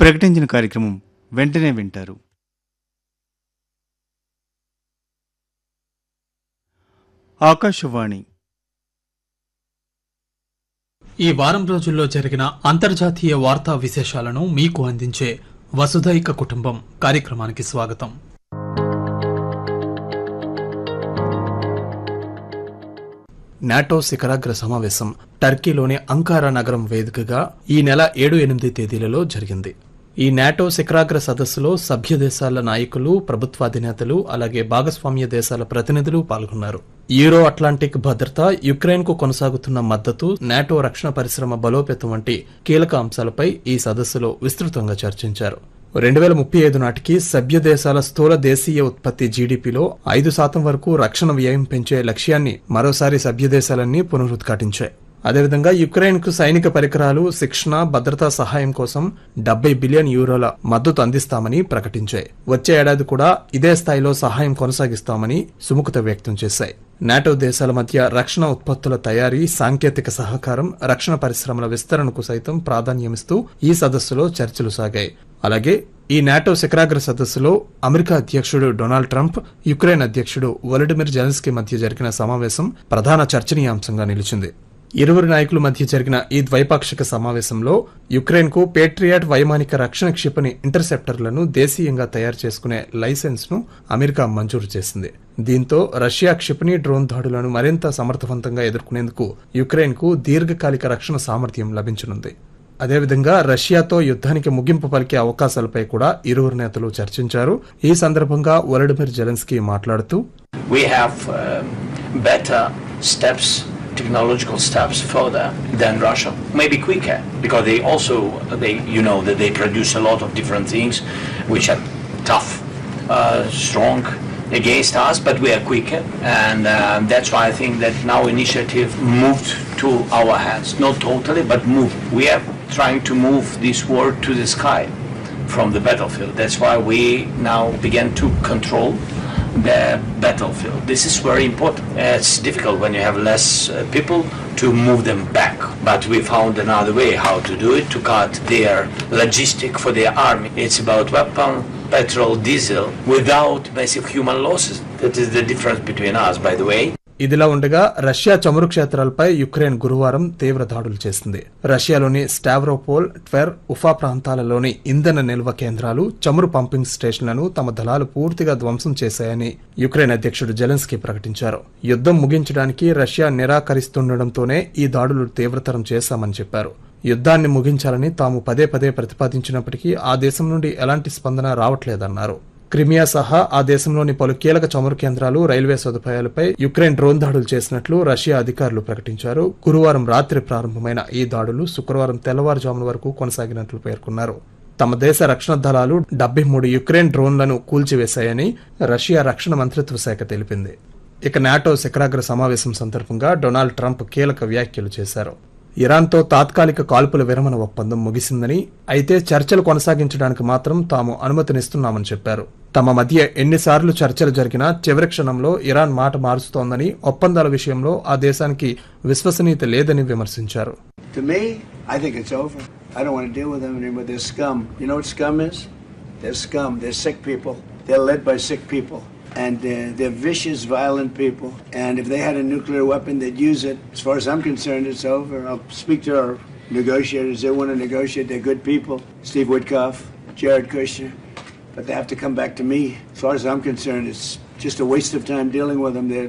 ప్రకటించిన కార్యక్రమం వెంటనే వింటారు ఆకాశవాణి ఈ వారం రోజుల్లో జరిగిన అంతర్జాతీయ వార్తా విశేషాలను మీకు అందించే వసుధైక కుటుంబం కార్యక్రమానికి స్వాగతం నాటో శిఖరాగ్ర సమావేశం టర్కీలోని అంకారా నగరం వేదికగా ఈ నెల ఏడు ఎనిమిది తేదీలలో జరిగింది ఈ నాటో శిఖరాగ్ర సదస్సులో సభ్య దేశాల నాయకులు ప్రభుత్వాధినేతలు అలాగే భాగస్వామ్య దేశాల ప్రతినిధులు పాల్గొన్నారు యూరో అట్లాంటిక్ భద్రత యుక్రెయిన్ కు కొనసాగుతున్న మద్దతు నాటో రక్షణ పరిశ్రమ బలోపేతం వంటి కీలక అంశాలపై ఈ సదస్సులో విస్తృతంగా చర్చించారు రెండు వేల ముప్పై ఐదు నాటికి సభ్య దేశాల స్థూల దేశీయ ఉత్పత్తి జీడీపీలో ఐదు శాతం వరకు రక్షణ వ్యయం పెంచే లక్ష్యాన్ని మరోసారి సభ్య దేశాలన్నీ పునరుద్ఘాటించాయి అదేవిధంగా యుక్రెయిన్ కు సైనిక పరికరాలు శిక్షణ భద్రతా సహాయం కోసం డెబ్బై బిలియన్ యూరోల మద్దతు అందిస్తామని ప్రకటించాయి వచ్చే ఏడాది కూడా ఇదే స్థాయిలో సహాయం కొనసాగిస్తామని సుముఖత వ్యక్తం చేశాయి నాటో దేశాల మధ్య రక్షణ ఉత్పత్తుల తయారీ సాంకేతిక సహకారం రక్షణ పరిశ్రమల విస్తరణకు సైతం ప్రాధాన్యమిస్తూ ఈ సదస్సులో చర్చలు సాగాయి అలాగే ఈ నాటో శిఖరాగ్ర సదస్సులో అమెరికా అధ్యక్షుడు డొనాల్డ్ ట్రంప్ యుక్రెయిన్ అధ్యక్షుడు వొలడిమిర్ జెలెన్స్కీ మధ్య జరిగిన సమావేశం ప్రధాన చర్చనీయాంశంగా నిలిచింది ఇరువురు నాయకుల మధ్య జరిగిన ఈ ద్వైపాక్షిక సమావేశంలో యుక్రెయిన్ కు పేట్రియాట్ వైమానిక రక్షణ క్షిపణి ఇంటర్సెప్టర్లను దేశీయంగా తయారు చేసుకునే లైసెన్స్ ను అమెరికా మంజూరు చేసింది దీంతో రష్యా క్షిపణి డ్రోన్ దాడులను మరింత సమర్థవంతంగా ఎదుర్కొనేందుకు యుక్రెయిన్ కు దీర్ఘకాలిక రక్షణ సామర్థ్యం లభించనుంది అదేవిధంగా రష్యాతో యుద్ధానికి ముగింపు పలికే అవకాశాలపై కూడా ఇరువురు నేతలు చర్చించారు ఈ సందర్భంగా వలడిమిర్ జెలెన్స్కీ మాట్లాడుతూ we have um, better steps, technological steps further than Russia. Maybe quicker because they also they you know that they produce a lot of different things which are tough, uh, strong against us, but we are quicker, and um, that's why I think that now initiative moved to our hands, not totally, but moved. We are trying to move this war to the sky from the battlefield. That's why we now begin to control the battlefield. This is very important. It's difficult when you have less uh, people to move them back, but we found another way how to do it to cut their logistic for their army. It's about weapon, petrol, diesel without massive human losses. That is the difference between us, by the way. ఇదిలా ఉండగా Russia చమురు క్షేత్రాలపై Ukraine గురువారం తీవ్ర దాడులు చేసింది రష్యాలోని Stavropol ట్వెర్ Ufa ప్రాంతాలలోని ఇంధన నిల్వ కేంద్రాలు చమురు పంపింగ్ స్టేషన్లను తమ దళాలు పూర్తిగా ధ్వంసం చేశాయని యుక్రెయిన్ అధ్యక్షుడు జెలెన్స్కీ ప్రకటించారు యుద్ధం ముగించడానికి రష్యా నిరాకరిస్తుండటంతోనే ఈ దాడులు తీవ్రతరం చేశామని చెప్పారు యుద్ధాన్ని ముగించాలని తాము పదే పదే ప్రతిపాదించినప్పటికీ ఆ దేశం నుండి ఎలాంటి స్పందన రావట్లేదన్నారు క్రిమియా సహా ఆ దేశంలోని పలు కీలక చమురు కేంద్రాలు రైల్వే సదుపాయాలపై యుక్రెయిన్ డ్రోన్ దాడులు చేసినట్లు రష్యా అధికారులు ప్రకటించారు గురువారం రాత్రి ప్రారంభమైన ఈ దాడులు శుక్రవారం తెల్లవారుజామున వరకు కొనసాగినట్లు పేర్కొన్నారు తమ దేశ రక్షణ దళాలు డెబ్బై మూడు యుక్రెయిన్ డ్రోన్లను కూల్చివేశాయని రష్యా రక్షణ మంత్రిత్వ శాఖ తెలిపింది ఇక నాటో శిఖరాగ్ర సమావేశం సందర్భంగా డొనాల్డ్ ట్రంప్ కీలక వ్యాఖ్యలు చేశారు ఇరాన్తో తాత్కాలిక కాల్పుల విరమణ ఒప్పందం ముగిసిందని అయితే చర్చలు కొనసాగించడానికి మాత్రం తాము అనుమతినిస్తున్నామని చెప్పారు తమ మధ్య ఎన్నిసార్లు చర్చలు జరిగినా చివరి క్షణంలో ఇరాన్ మాట మారుస్తోందని ఒప్పందాల విషయంలో ఆ దేశానికి విశ్వసనీయత లేదని విమర్శించారు To me, I think it's over. I don't want to deal with them anymore. They're scum. You know what scum is? They're scum. They're sick people. They're led by sick people. And uh, they're vicious, violent people. And if they had a nuclear weapon, they'd use it. As far as I'm concerned, it's over. I'll speak to our negotiators. They want to negotiate. They're good people. Steve Woodcoff, Jared Kushner. But they have to come back to me. As far as I'm concerned, it's just a waste of time dealing with them. They're